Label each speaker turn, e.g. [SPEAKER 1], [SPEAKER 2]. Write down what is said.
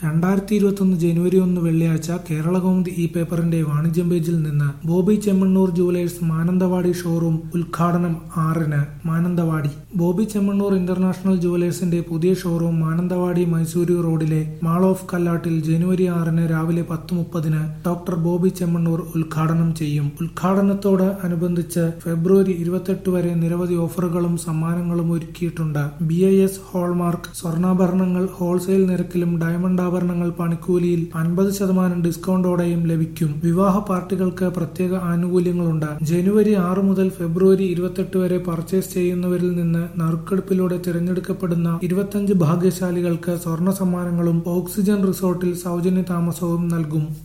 [SPEAKER 1] രണ്ടായിരത്തി ഇരുപത്തൊന്ന് ജനുവരി ഒന്ന് വെള്ളിയാഴ്ച കേരളകൗമുദി ഈ പേപ്പറിന്റെ വാണിജ്യം പേജിൽ നിന്ന് ബോബി ചെമ്മണ്ണൂർ ജുവലേഴ്സ് മാനന്തവാടി ഷോറൂം ഉദ്ഘാടനം ആറിന് മാനന്തവാടി ബോബി ചെമ്മണ്ണൂർ ഇന്റർനാഷണൽ ജുവലേഴ്സിന്റെ പുതിയ ഷോറൂം മാനന്തവാടി മൈസൂരു റോഡിലെ മാൾ ഓഫ് കല്ലാട്ടിൽ ജനുവരി ആറിന് രാവിലെ പത്ത് മുപ്പതിന് ഡോക്ടർ ബോബി ചെമ്മണ്ണൂർ ഉദ്ഘാടനം ചെയ്യും ഉദ്ഘാടനത്തോട് അനുബന്ധിച്ച് ഫെബ്രുവരി ഇരുപത്തെട്ട് വരെ നിരവധി ഓഫറുകളും സമ്മാനങ്ങളും ഒരുക്കിയിട്ടുണ്ട് ബി ഐ എസ് ഹോൾമാർക്ക് സ്വർണ്ണാഭരണങ്ങൾ ഹോൾസെയിൽ നിരക്കിലും ഡയമണ്ട് ആഭരണങ്ങൾ പണിക്കൂലിയിൽ അൻപത് ശതമാനം ഡിസ്കൗണ്ടോടെയും ലഭിക്കും വിവാഹ പാർട്ടികൾക്ക് പ്രത്യേക ആനുകൂല്യങ്ങളുണ്ട് ജനുവരി ആറ് മുതൽ ഫെബ്രുവരി ഇരുപത്തെട്ട് വരെ പർച്ചേസ് ചെയ്യുന്നവരിൽ നിന്ന് നറുക്കെടുപ്പിലൂടെ തിരഞ്ഞെടുക്കപ്പെടുന്ന ഇരുപത്തഞ്ച് ഭാഗ്യശാലികൾക്ക് സ്വർണ്ണ സമ്മാനങ്ങളും ഓക്സിജൻ റിസോർട്ടിൽ സൗജന്യ താമസവും നൽകും